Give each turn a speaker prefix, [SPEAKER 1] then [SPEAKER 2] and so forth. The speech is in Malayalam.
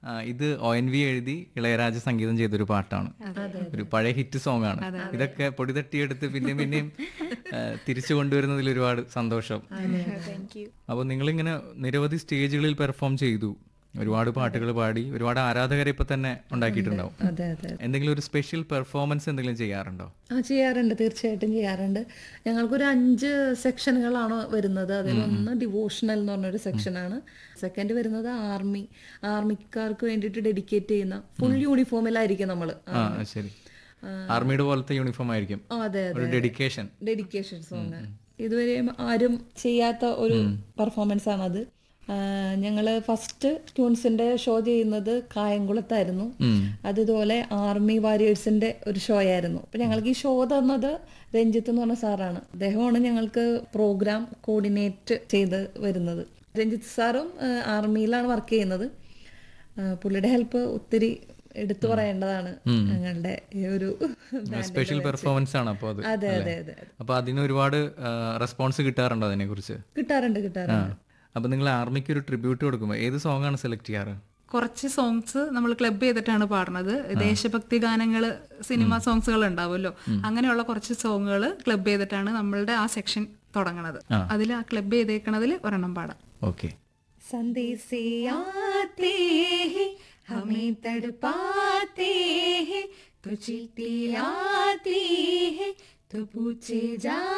[SPEAKER 1] ആ, ഇത് ഒ എൻ വി എഴുതി ഇളയരാജ സംഗീതം ചെയ്തൊരു പാട്ടാണ് ഒരു പഴയ ഹിറ്റ് സോങ് ആണ് ഇതൊക്കെ പൊടി തട്ടിയെടുത്ത് പിന്നെയും പിന്നെയും ആ, തിരിച്ചു കൊണ്ടുവരുന്നതിൽ ഒരുപാട് സന്തോഷം
[SPEAKER 2] താങ്ക് യു
[SPEAKER 1] അപ്പോൾ നിങ്ങളിങ്ങനെ നിരവധി സ്റ്റേജുകളിൽ പെർഫോം ചെയ്തു ഒരുപാട് പാട്ടുകൾ പാടി ഒരുപാട് ആരാധകരെ ഇപ്പൊ തന്നെ ഉണ്ടാക്കിയിട്ടുണ്ടാവും
[SPEAKER 3] അതെ അതെ
[SPEAKER 1] എന്തെങ്കിലും ഒരു സ്പെഷ്യൽ പെർഫോമൻസ് എന്തെങ്കിലും ചെയ്യാറുണ്ടോ
[SPEAKER 3] ആ ചെയ്യാറുണ്ട് തീർച്ചയായിട്ടും ചെയ്യാറുണ്ട് ഞങ്ങൾക്കൊരു അഞ്ച് സെക്ഷനുകളാണ് വരുന്നത് അതിലൊന്ന് ഡിവോഷണൽ എന്ന് പറഞ്ഞൊരു സെക്ഷനാണ് സെക്കൻഡ് വരുന്നത് ആർമി ആർമിക്കാർക്ക് വേണ്ടിയിട്ട് ഡെഡിക്കേറ്റ് ചെയ്യുന്ന ഫുൾ യൂണിഫോമിലായിരിക്കും നമ്മൾ
[SPEAKER 1] ആ ശരി ആർമിയുടെ പോലത്തെ യൂണിഫോം ആയിരിക്കും
[SPEAKER 3] അതെ
[SPEAKER 1] ഒരു ഡെഡിക്കേഷൻ
[SPEAKER 3] ഡെഡിക്കേഷൻ സോങ് ഇതുവരെ ആരും ചെയ്യാത്ത ഒരു പെർഫോമൻസ് ആണത് ഞങ്ങൾ ഫസ്റ്റ് ട്യൂൺസിന്റെ ഷോ ചെയ്യുന്നത് കായംകുളത്തായിരുന്നു അതുപോലെ ആർമി വാരിയേഴ്സിന്റെ ഒരു ഷോ ആയിരുന്നു അപ്പൊ ഞങ്ങൾക്ക് ഈ ഷോ തന്നത് രഞ്ജിത്ത് എന്ന് പറഞ്ഞ സാറാണ് അദ്ദേഹമാണ് ഞങ്ങൾക്ക് പ്രോഗ്രാം കോർഡിനേറ്റ് ചെയ്ത് വരുന്നത് രഞ്ജിത്ത് സാറും ആ, ആർമിയിലാണ് വർക്ക് ചെയ്യുന്നത് ആ, പുള്ളിയുടെ ഹെൽപ്പ് ഒത്തിരി എടുത്തു പറയേണ്ടതാണ് ഞങ്ങളുടെ ഈ ഒരു
[SPEAKER 1] സ്പെഷ്യൽ പെർഫോമൻസ് ആണ് അപ്പോൾ അത്
[SPEAKER 3] അതെ അതെ അതെ
[SPEAKER 1] അപ്പൊ അതിന് ഒരുപാട് റെസ്പോൺസ് കിട്ടാറുണ്ടോ അതിനെ കുറിച്ച്
[SPEAKER 3] കിട്ടാറുണ്ട് കിട്ടാറുണ്ട്
[SPEAKER 1] അപ്പൊ നിങ്ങൾ ആർമിക്ക് ഒരു ട്രിബ്യൂട്ട് കൊടുക്കുമ്പോൾ ഏത് സോങ് ആണ് സെലക്ട് ചെയ്യാറ്
[SPEAKER 2] കുറച്ച് സോങ്സ് നമ്മൾ ക്ലബ് ചെയ്തിട്ടാണ് പാടുന്നത് ദേശഭക്തി ഗാനങ്ങൾ സിനിമ സോങ്സുകൾ ഉണ്ടാവുമല്ലോ അങ്ങനെയുള്ള കുറച്ച് സോങ്ങുകൾ ക്ലബ് ചെയ്തിട്ടാണ് നമ്മളുടെ ആ സെക്ഷൻ തുടങ്ങണത് അതിൽ ആ ക്ലബ് ചെയ്തേക്കണതിൽ ഒരെണ്ണം പാടാം
[SPEAKER 1] ഓക്കെ
[SPEAKER 3] संदेशे आते हैं हमें तड़पाते हैं तो चिट्ठी आती है तो पूछे जा